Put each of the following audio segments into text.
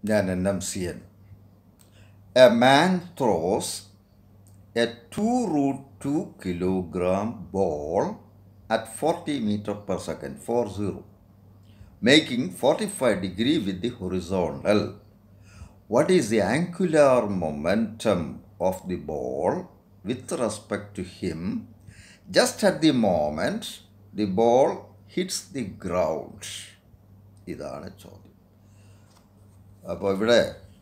ഞാൻ N M C N a man throws a two root two kilogram ball at forty metre per second for zero making forty five degree with the horizontal what is the angular momentum of the ball with respect to him just at the moment the ball hits the ground ഇതാണ് ചോദ്യം അപ്പോൾ ഇവിടെ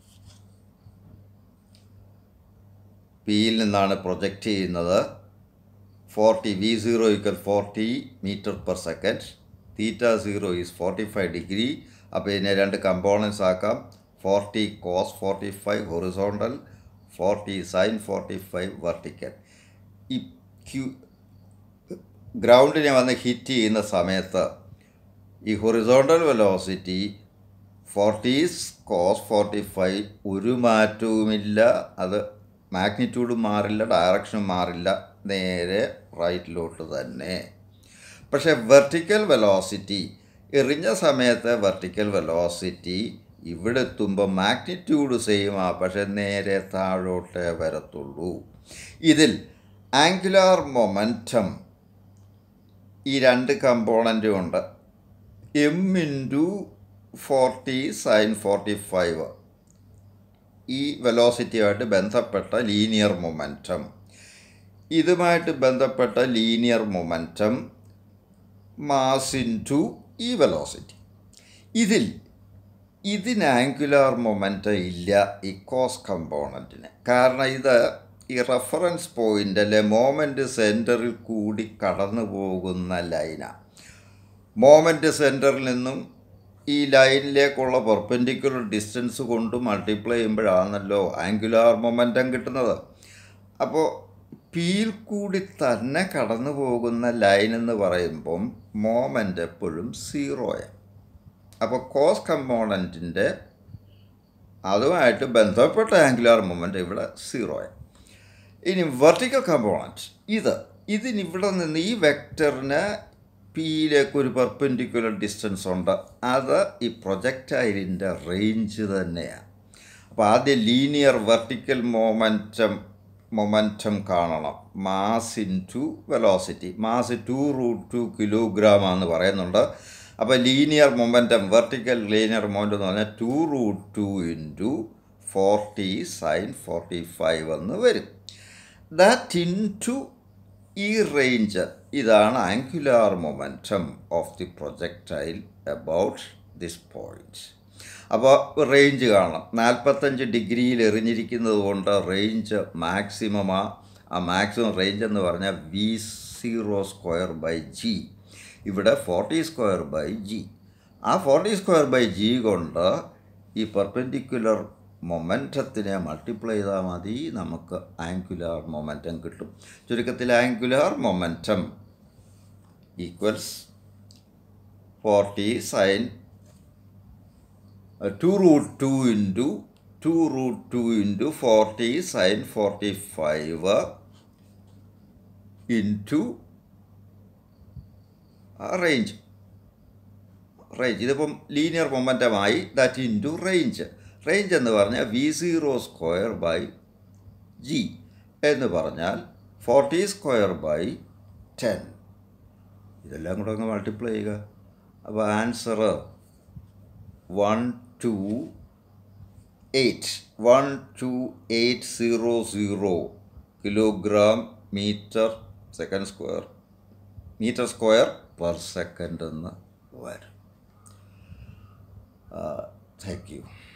പിയിൽ നിന്നാണ് project ചെയ്യുന്നത് forty V zero equal forty metre per second theta zero is forty five degree അപ്പോൾ ഇതിനെ രണ്ട് കമ്പോണൻസ് ആക്കാം forty cos forty five horizontal forty sine forty five vertical ഈ ക്യൂ ഗ്രൗണ്ടിനെ വന്ന് ഹിറ്റ് ചെയ്യുന്ന സമയത്ത് ഈ horizontal velocity forty's cos forty five ഒരു മാറ്റവുമില്ല അത് മാഗ്നിറ്റ്യൂഡും മാറില്ല ഡയറക്ഷനും മാറില്ല നേരെ റൈറ്റിലോട്ട് തന്നെ പക്ഷേ വെർട്ടിക്കൽ വെലോസിറ്റി എറിഞ്ഞ സമയത്ത് വെർട്ടിക്കൽ വെലോസിറ്റി ഇവിടെ എത്തുമ്പോൾ മാഗ്നിറ്റ്യൂഡ് സെയിം ആ പക്ഷെ നേരെ താഴോട്ടേ വരത്തുള്ളൂ ഇതിൽ ആംഗുലാർ മൊമെൻറ്റം ഈ രണ്ട് കമ്പോണൻറ്റും ഉണ്ട് M into forty sine forty five ഈ വെലോസിറ്റിയുമായിട്ട് ബന്ധപ്പെട്ട ലീനിയർ മൊമെൻറ്റം ഇതുമായിട്ട് ബന്ധപ്പെട്ട ലീനിയർ മൊമെൻറ്റം മാസ് ഇൻറ്റു ഈ വെലോസിറ്റി ഇതിൽ ഇതിന് ആംഗുലാർ മൊമെൻറ്റം ഇല്ല ഈ കോസ് കമ്പോണൻറ്റിന് കാരണം ഇത് ഈ റെഫറൻസ് പോയിൻ്റ് അല്ലെ മോമെൻറ്റ് സെൻറ്ററിൽ കൂടി കടന്നു പോകുന്ന ലൈനാണ് മോമെൻറ്റ് സെൻറ്ററിൽ നിന്നും ഈ ലൈനിലേക്കുള്ള പെർപെൻഡിക്കുലർ ഡിസ്റ്റൻസ് കൊണ്ട് മൾട്ടിപ്ലൈ ചെയ്യുമ്പോഴാണല്ലോ ആംഗുലാർ മൊമെൻറ്റം കിട്ടുന്നത് അപ്പോൾ പിയിൽ കൂടി തന്നെ കടന്നു പോകുന്ന ലൈൻ എന്ന് പറയുമ്പം മോമെൻ്റ് എപ്പോഴും സീറോയാണ് അപ്പോൾ കോസ് കമ്പോണൻറ്റിൻ്റെ അതുമായിട്ട് ബന്ധപ്പെട്ട ആംഗുലാർ മൊമെൻ്റ് ഇവിടെ സീറോയാണ് ഇനി വെർട്ടിക്കൽ കമ്പോണൻറ്റ് ഇത് ഇതിനിവിടെ നിന്ന് ഈ വെക്ടറിന് പിയിലേക്ക് ഒരു പെർപെൻഡിക്കുലർ ഡിസ്റ്റൻസ് ഉണ്ട് അത് ഈ പ്രൊജക്റ്റൈലിൻ്റെ റേഞ്ച് തന്നെയാണ് അപ്പോൾ ആദ്യം ലീനിയർ വെർട്ടിക്കൽ മൊമെൻറ്റം മൊമെൻറ്റം കാണണം mass into velocity mass two root two kilogram ആണെന്ന് പറയുന്നുണ്ട് അപ്പോൾ linear momentum vertical linear momentum എന്ന് പറഞ്ഞാൽ two root two into forty sine forty five എന്ന് വരും ദാറ്റ് ഇൻ ടു ഈ റേഞ്ച് ഇതാണ് angular momentum of the projectile about this point അപ്പോൾ റേഞ്ച് കാണണം നാൽപ്പത്തഞ്ച് ഡിഗ്രിയിൽ എറിഞ്ഞിരിക്കുന്നത് കൊണ്ട് റേഞ്ച് മാക്സിമമാ ആ മാക്സിമം റേഞ്ച് എന്ന് പറഞ്ഞാൽ V zero square by G ഇവിടെ ഫോർട്ടി സ്ക്വയർ ബൈ ജി ആ ഫോർട്ടി സ്ക്വയർ ബൈ ജി കൊണ്ട് ഈ പെർപെൻഡിക്കുലർ മൊമെൻറ്റത്തിനെ മൾട്ടിപ്ലൈ ചെയ്താൽ മതി നമുക്ക് ആംഗുലാർ മൊമെൻറ്റം കിട്ടും ചുരുക്കത്തിൽ angular momentum equals forty sine two root two into two root two into forty sine forty five into range range ഇതിപ്പം ലീനിയർ മൊമെൻറ്റമായി ദാറ്റ് ഇൻറ്റു റേഞ്ച് റേഞ്ച് എന്ന് പറഞ്ഞാൽ V zero square by G എന്ന് പറഞ്ഞാൽ forty square by ten ഇതെല്ലാം കൂടെ അങ്ങ് മൾട്ടിപ്ലൈ ചെയ്യുക അപ്പോൾ answer one two eight one two eight zero zero kilogram metre second square metre square per second എന്ന് വരും താങ്ക് യു